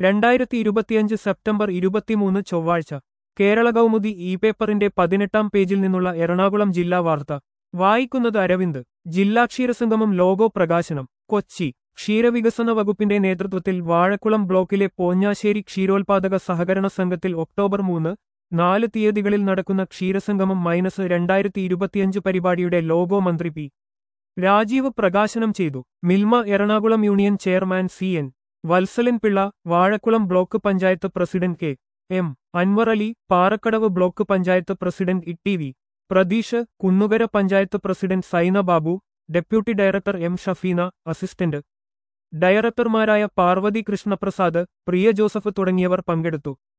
രണ്ടായിരത്തി ഇരുപത്തിയഞ്ച് സെപ്റ്റംബർ ഇരുപത്തിമൂന്ന് ചൊവ്വാഴ്ച കേരള കൗമുദി ഇ പേപ്പറിന്റെ പതിനെട്ടാം പേജിൽ നിന്നുള്ള എറണാകുളം ജില്ലാ വാർത്ത വായിക്കുന്നത് അരവിന്ദ് ജില്ലാ ക്ഷീരസംഗമം ലോഗോ പ്രകാശനം കൊച്ചി ക്ഷീരവികസന വകുപ്പിന്റെ നേതൃത്വത്തിൽ വാഴക്കുളം ബ്ലോക്കിലെ പോഞ്ഞാശ്ശേരി ക്ഷീരോത്പാദക സഹകരണ സംഘത്തിൽ ഒക്ടോബർ മൂന്ന് നാല് തീയതികളിൽ നടക്കുന്ന ക്ഷീരസംഗമം മൈനസ് രണ്ടായിരത്തി ഇരുപത്തിയഞ്ച് പരിപാടിയുടെ ലോഗോ മന്ത്രി പി രാജീവ് പ്രകാശനം ചെയ്തു Milma Ernakulam union chairman C N Valsalan Pillai Vazhakkulam block panchayat president K M Anwar Ali Parakkadavu block panchayat president E V Pratheesh Kunnukara panchayat president Saina Babu deputy director M Shafeena assistant ഡയറക്ടർമാരായ പാർവതി കൃഷ്ണപ്രസാദ് പ്രിയ ജോസഫ് തുടങ്ങിയവർ പങ്കെടുത്തു